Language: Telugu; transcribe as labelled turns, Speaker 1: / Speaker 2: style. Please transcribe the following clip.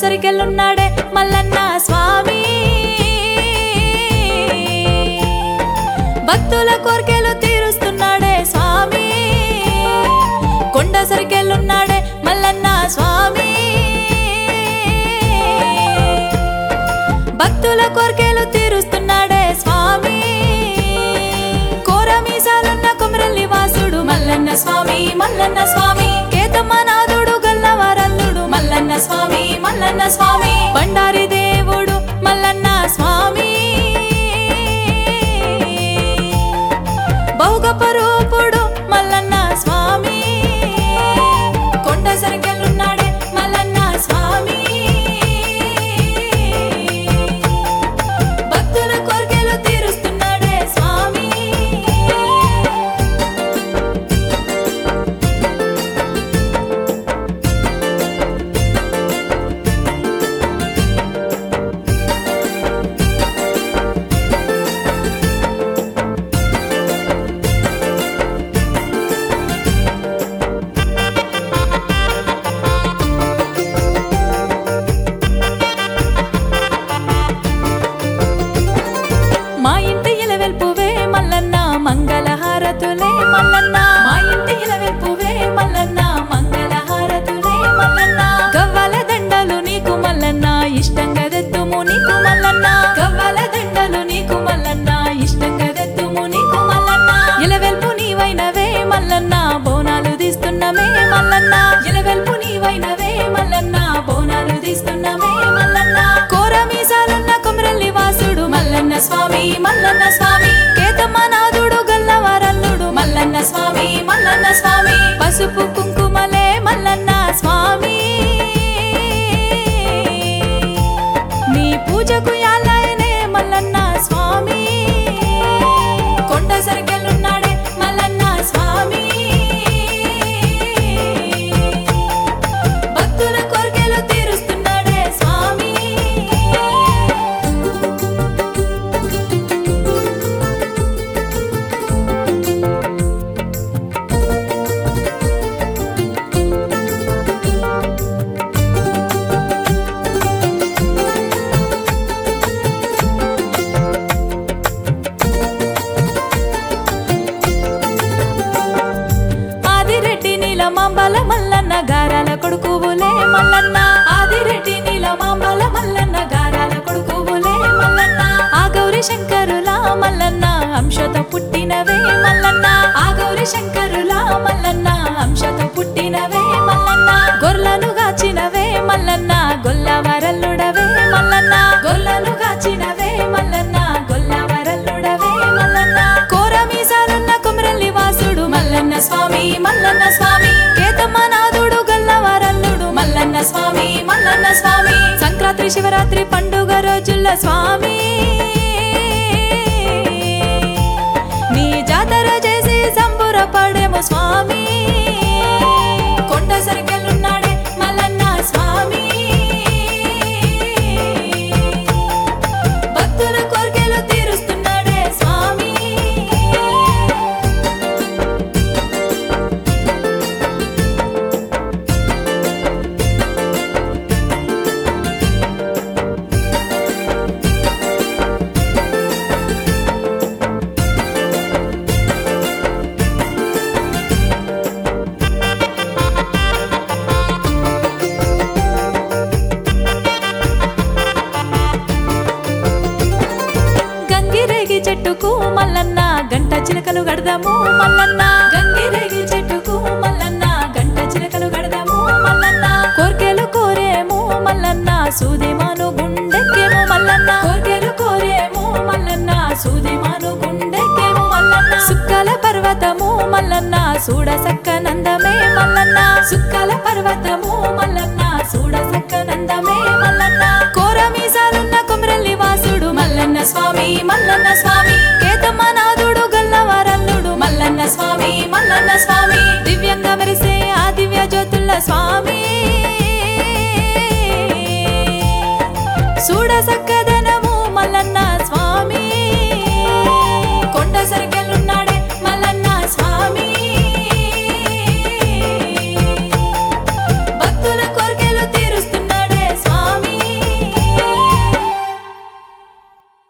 Speaker 1: సరికెళ్ళున్నాడే మల్లన్న స్వామి భక్తుల కోరికలు తీరుస్తున్నాడే స్వామి కొండ సరికెళ్ళున్నాడే మల్లన్న స్వామి భక్తుల కోరికలు తీరుస్తున్నాడే స్వామి కోరమీసాలున్న కుమరల్లి వాసుడు మల్లన్న స్వామి మల్లన్న స్వామి కేతమ్మ నాథుడు గల్లవారల్లుడు మల్లన్న స్వామి మల్లన్న స్వామి బండారి దేవుడు మల్లన్న స్వామి బహుగపరూపుడు మల్లన్న స్వామి కొండ సరికెళ్ళున్నాడే మల్లన్న స్వామి భక్తుల కోరికలు తీరుస్తున్నాడే స్వామి మా ఇంటి ఇలవెల్పువే మల్లన్న మంగళహారతులే మల్లన్న మా ఇంటి ఇలవెల్పువే మల్లన్న మంగళహారతులే మల్లన్న గవ్వల దండలు నీకు మల్లన్న ఇష్టంగా దెత్తుము నీకు మల్లన్న గవ్వల దండలు నీకు మల్లన్న ఇష్టంగా దెత్తుము నీకు మల్లన్న ఇలవెల్పు నీవైనవే మల్లన్న బోనాలు తీస్తున్నమే మల్లన్న ఇలవెల్పు నీవైనవే మల్లన్న బోనాలు తీస్తున్నమే మల్లన్న కోరమీసాలున్న కుమరల్లి వాసుడు మల్లన్న స్వామి మల్లన్న స్వామి కేతమ్మ నాథుడు గల్లవారల్లుడు మల్లన్న స్వామి మల్లన్న స్వామి పసుపు కుంకుమలే మల్లన్న స్వామి నీ పూజకు యాలయనే మల్లన్న స్వామి కొండ సరికెళ్ళున్నాడే మల్లన్న స్వామి భక్తుల కోరికలు తీరుస్తున్నాడే స్వామి ఆదిరెడ్డి నీల మాంబల మల్లన్న గారాల కొడుకువులే మల్లన్న ఆదిరెడ్డి నీల మాంబల మల్లన్న గారాల కొడుకువులే మల్లన్న ఆ గౌరి శంకరుల మల్లన్న అంశతో పుట్టినవే మల్లన్న ఆ గౌరి శంకరుల మల్లన్న అంశతో పుట్టినవే మల్లన్న గొర్లను గాచినవే మల్లన్న గొల్లవరల్లుడవే మల్లన్న గొల్లను గాచినవే మల్లన్న గొల్లవరల్లుడవే మల్లన్న కోరమీసాలున్న కుమరల్లి వాసుడు మల్లన్న స్వామి మల్లన్న స్వామి కేతమ్మ నాథుడు గల్లవారల్లుడు మల్లన్న స్వామి మల్లన్న స్వామి సంక్రాంతి శివరాత్రి పండుగ రోజుల్ల స్వామి నీ జాతర చేసి సంబురపడేము స్వామి కొండ సరికెళ్ళున్నాడే మల్లన్న స్వామి భక్తుల కోరికలు తీరుస్తున్నాడే స్వామి గంగిరేగి చెట్టుకు మల్లన్న గంట చిలకలు గడదాము మల్లన్న గంగిరేగి చెట్టుకు మల్లన్న గంట చిలకలు గడదాము మల్లన్న కోర్కెలు కోరేము మల్లన్న సూదిమాను గుండెక్కేము మల్లన్న కోర్కెలు కోరేము మల్లన్న సూదిమాను గుండెక్కేము మల్లన్న సుక్కల పర్వతము మల్లన్న చూడ సక్కనందమే మల్లన్న సుక్కల పర్వతము మల్లన్న చూడ సక్కనందమే మల్లన్న కోరమీసాలున్న కుమరల్లి వాసుడు మల్లన్న స్వామి మల్లన్న స్వామి కేతమ్మ నాథుడు గల్లవారల్లుడు మల్లన్న స్వామి మల్లన్న స్వామి దివ్యంగా మెరిసే ఆ దివ్య జ్యోతుల స్వామి చూడ సక్కద